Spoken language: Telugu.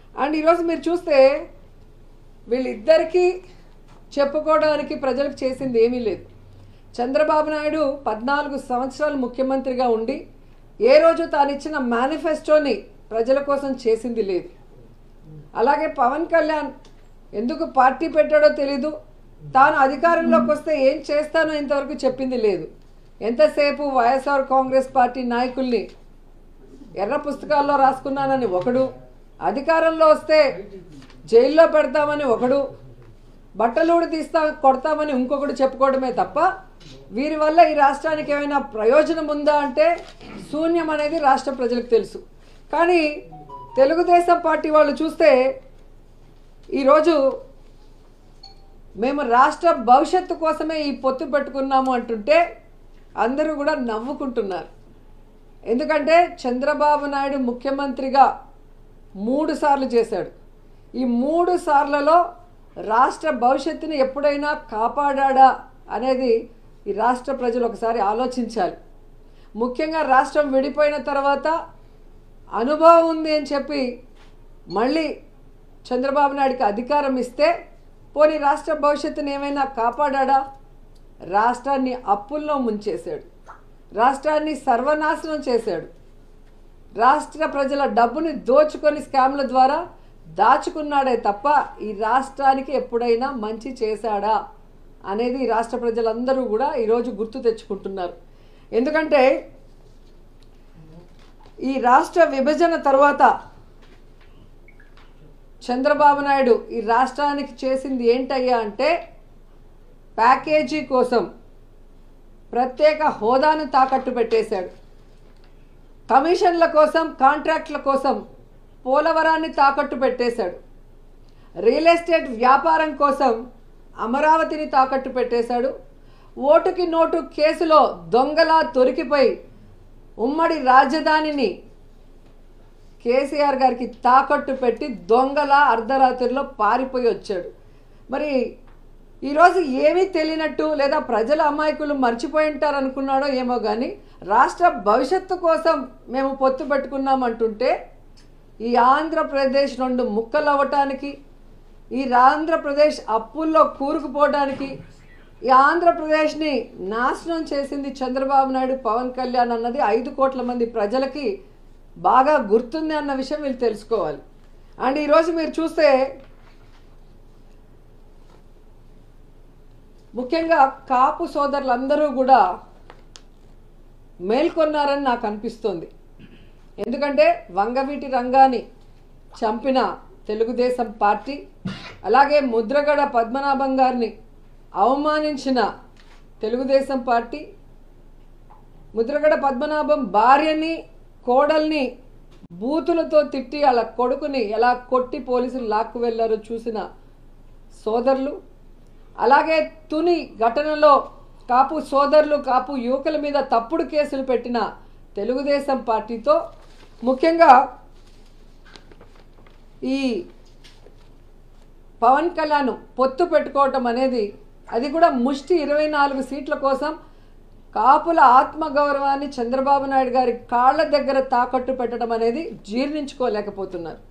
అండ్ ఈరోజు మీరు చూస్తే వీళ్ళిద్దరికీ చెప్పుకోవడానికి ప్రజలకు చేసింది ఏమీ లేదు చంద్రబాబు నాయుడు పద్నాలుగు సంవత్సరాలు ముఖ్యమంత్రిగా ఉండి ఏ రోజు తాను ఇచ్చిన మేనిఫెస్టోని ప్రజల కోసం చేసింది లేదు అలాగే పవన్ కళ్యాణ్ ఎందుకు పార్టీ పెట్టాడో తెలీదు తాను అధికారంలోకి వస్తే ఏం చేస్తానో ఇంతవరకు చెప్పింది లేదు ఎంతసేపు వైఎస్ఆర్ కాంగ్రెస్ పార్టీ నాయకుల్ని ఎర్ర పుస్తకాల్లో రాసుకున్నానని ఒకడు అధికారంలో వస్తే జైల్లో పెడతామని ఒకడు బట్టలూడి తీస్తా కొడతామని ఇంకొకడు చెప్పుకోవడమే తప్ప వీరి వల్ల ఈ రాష్ట్రానికి ఏమైనా ప్రయోజనం ఉందా అంటే శూన్యం అనేది రాష్ట్ర ప్రజలకు తెలుసు కానీ తెలుగుదేశం పార్టీ వాళ్ళు చూస్తే ఈరోజు మేము రాష్ట్ర భవిష్యత్తు కోసమే ఈ పొత్తు పెట్టుకున్నాము అంటుంటే అందరూ కూడా నవ్వుకుంటున్నారు ఎందుకంటే చంద్రబాబు నాయుడు ముఖ్యమంత్రిగా మూడు సార్లు చేశాడు ఈ మూడు సార్లలో రాష్ట్ర భవిష్యత్తుని ఎప్పుడైనా కాపాడా అనేది ఈ రాష్ట్ర ప్రజలు ఒకసారి ఆలోచించాలి ముఖ్యంగా రాష్ట్రం విడిపోయిన తర్వాత అనుభవం ఉంది అని చెప్పి మళ్ళీ చంద్రబాబు నాయుడికి అధికారం ఇస్తే పోనీ రాష్ట్ర భవిష్యత్తుని ఏమైనా కాపాడా రాష్ట్రాన్ని అప్పుల్లో ముంచేశాడు రాష్ట్రాన్ని సర్వనాశనం చేశాడు రాష్ట్ర ప్రజల డబ్బుని దోచుకొని స్కామ్ల ద్వారా దాచుకున్నాడే తప్ప ఈ రాష్ట్రానికి ఎప్పుడైనా మంచి చేశాడా అనేది ఈ రాష్ట్ర ప్రజలందరూ కూడా ఈరోజు గుర్తు తెచ్చుకుంటున్నారు ఎందుకంటే ఈ రాష్ట్ర విభజన తర్వాత చంద్రబాబు నాయుడు ఈ రాష్ట్రానికి చేసింది ఏంటయ్యా అంటే ప్యాకేజీ కోసం ప్రత్యేక హోదాను తాకట్టు పెట్టేశాడు కమిషన్ల కోసం కాంట్రాక్ట్ల కోసం పోలవరాన్ని తాకట్టు పెట్టేశాడు రియల్ ఎస్టేట్ వ్యాపారం కోసం అమరావతిని తాకట్టు పెట్టేశాడు ఓటుకి నోటు కేసులో దొంగలా దొరికిపోయి ఉమ్మడి రాజధానిని కేసీఆర్ గారికి తాకట్టు పెట్టి దొంగల అర్ధరాత్రిలో పారిపోయి వచ్చాడు మరి ఈరోజు ఏమీ తెలియనట్టు లేదా ప్రజల అమాయకులు మర్చిపోయి ఉంటారు అనుకున్నాడో ఏమో కానీ రాష్ట్ర భవిష్యత్తు కోసం మేము పొత్తు పెట్టుకున్నామంటుంటే ఈ ఆంధ్రప్రదేశ్ రెండు ముక్కలు అవ్వటానికి ఈ ఆంధ్రప్రదేశ్ అప్పుల్లో కూరుకుపోవడానికి ఈ ఆంధ్రప్రదేశ్ని నాశనం చేసింది చంద్రబాబు నాయుడు పవన్ కళ్యాణ్ అన్నది ఐదు కోట్ల మంది ప్రజలకి బాగా గుర్తుంది అన్న విషయం వీళ్ళు తెలుసుకోవాలి అండ్ ఈరోజు మీరు చూస్తే ముఖ్యంగా కాపు సోదరులందరూ కూడా మేల్కొన్నారని నాకు అనిపిస్తుంది ఎందుకంటే వంగవీటి రంగాన్ని చంపిన తెలుగుదేశం పార్టీ అలాగే ముద్రగడ పద్మనాభం గారిని అవమానించిన తెలుగుదేశం పార్టీ ముద్రగడ పద్మనాభం భార్యని కోడల్ని బూతులతో తిట్టి వాళ్ళ కొడుకుని ఎలా కొట్టి పోలీసులు లాక్కు వెళ్లారో చూసిన సోదరులు అలాగే తుని ఘటనలో కాపు సోదరులు కాపు యువకుల మీద తప్పుడు కేసులు పెట్టిన తెలుగుదేశం పార్టీతో ముఖ్యంగా ఈ పవన్ కళ్యాణ్ పొత్తు పెట్టుకోవటం అనేది అది కూడా ముష్టి ఇరవై నాలుగు సీట్ల కోసం కాపుల ఆత్మగౌరవాన్ని చంద్రబాబు నాయుడు గారి కాళ్ళ దగ్గర తాకట్టు పెట్టడం అనేది జీర్ణించుకోలేకపోతున్నారు